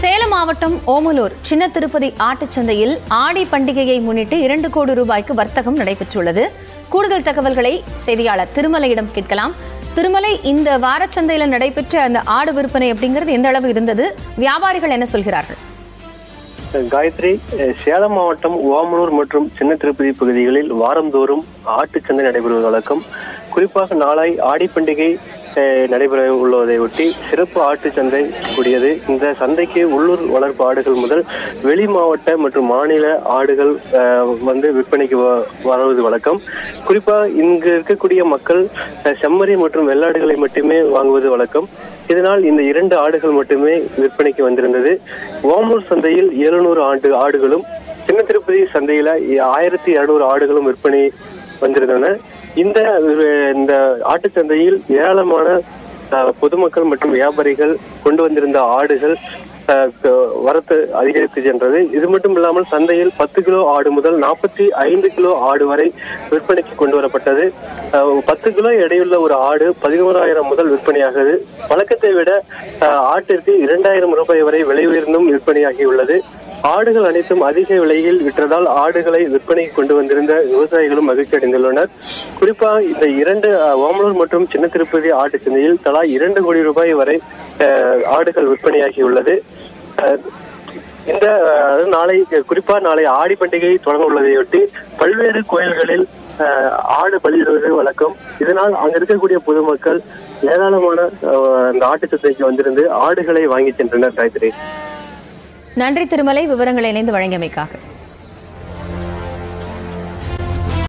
சேலம் மாவட்டம் ஓமலூர் சின்ன திருப்பதி ஆட்டுச் சந்தையில் ஆடி பண்டிகையை முன்னிட்டு இரண்டு கோடி ரூபாய்க்கு வர்த்தகம் நடைபெற்றுள்ளது கூடுதல் தகவல்களை செய்தியாளர் திருமலையிடம் கேட்கலாம் திருமலை இந்த வாரச்சந்தையில நடைபெற்ற அந்த ஆடு விற்பனை அப்படிங்கிறது எந்த அளவு இருந்தது வியாபாரிகள் என்ன சொல்கிறார்கள் காயத்ரி அஹ், சேலம் மாவட்டம் ஓமலூர் மற்றும் சின்ன திருப்பதி பகுதிகளில் வாரந்தோறும் ஆட்டுச்சந்தை நடைபெறுவது வழக்கம் குறிப்பாக நாளை ஆடி பண்டிகை அஹ், நடைபெற உள்ளதை ஒட்டி சிறப்பு ஆட்டுச்சந்தை கூடியது இந்த சந்தைக்கு உள்ளூர் வளர்ப்பு ஆடுகள் முதல் வெளி மாவட்ட மற்றும் மாநில ஆடுகள் அஹ், வந்து விற்பனைக்கு வ- வருவது வழக்கம் குறிப்பாக இங்கு இருக்கக்கூடிய மக்கள் அஹ், செம்மறி மற்றும் வெள்ளாடுகளை மட்டுமே வாங்குவது வழக்கம் இதனால் இந்த இரண்டு ஆடுகள் மட்டுமே விற்பனைக்கு வந்திருந்தது ஓமூர் சந்தையில் எழுநூறு ஆண்டு ஆடுகளும் சின்ன திருப்பதி சந்தையில ஆயிரத்தி இருநூறு ஆடுகளும் விற்பனை வந்திருந்தன இந்த இந்த ஆட்டுச் சந்தையில் ஏராளமான அஹ், பொதுமக்கள் மற்றும் வியாபாரிகள் கொண்டு வந்திருந்த ஆடுகள் அஹ், க- வரத்து அதிகரித்து சென்றது இது மட்டும் இல்லாமல் சந்தையில் பத்து கிலோ ஆடு முதல் நாற்பத்தி ஐந்து கிலோ ஆடு வரை விற்பனைக்கு கொண்டு வரப்பட்டது அஹ், பத்து கிலோ எடையுள்ள ஒரு ஆடு பதினோராயிரம் முதல் விற்பனையாகுது வழக்கத்தை விட அஹ், ஆட்டிற்கு இரண்டாயிரம் ரூபாய் வரை விலை உயர்ந்தும் விற்பனையாகியுள்ளது ஆடுகள் அனைத்தும் அதிக விலையில் விற்றதால் ஆடுகளை விற்பனைக்கு கொண்டு வந்திருந்த விவசாயிகளும் மகிழ்ச்சி அடைந்துள்ளனர் குறிப்பாக இந்த இரண்டு அஹ், ஓமலூர் மற்றும் சின்ன திருப்பதி ஆட்டுச் சந்தையில் தலா இரண்டு கோடி ரூபாய் வரை அஹ், ஆடுகள் விற்பனையாகியுள்ளது அஹ், இந்த அஹ், அதாவது நாளை குறிப்பா நாளை ஆடி பண்டிகை தொடங்க உள்ளதையொட்டி பல்வேறு கோயில்களில் அஹ், ஆடு பலியிடுவது வழக்கம் இதனால் அங்க இருக்கக்கூடிய பொதுமக்கள் ஏராளமான அஹ், அந்த ஆட்டுச் சந்தைக்கு வந்திருந்து ஆடுகளை வாங்கி சென்றனர் காயத்ரி நன்றி திருமலை விவரங்களை இணைந்து வழங்கியமைக்காக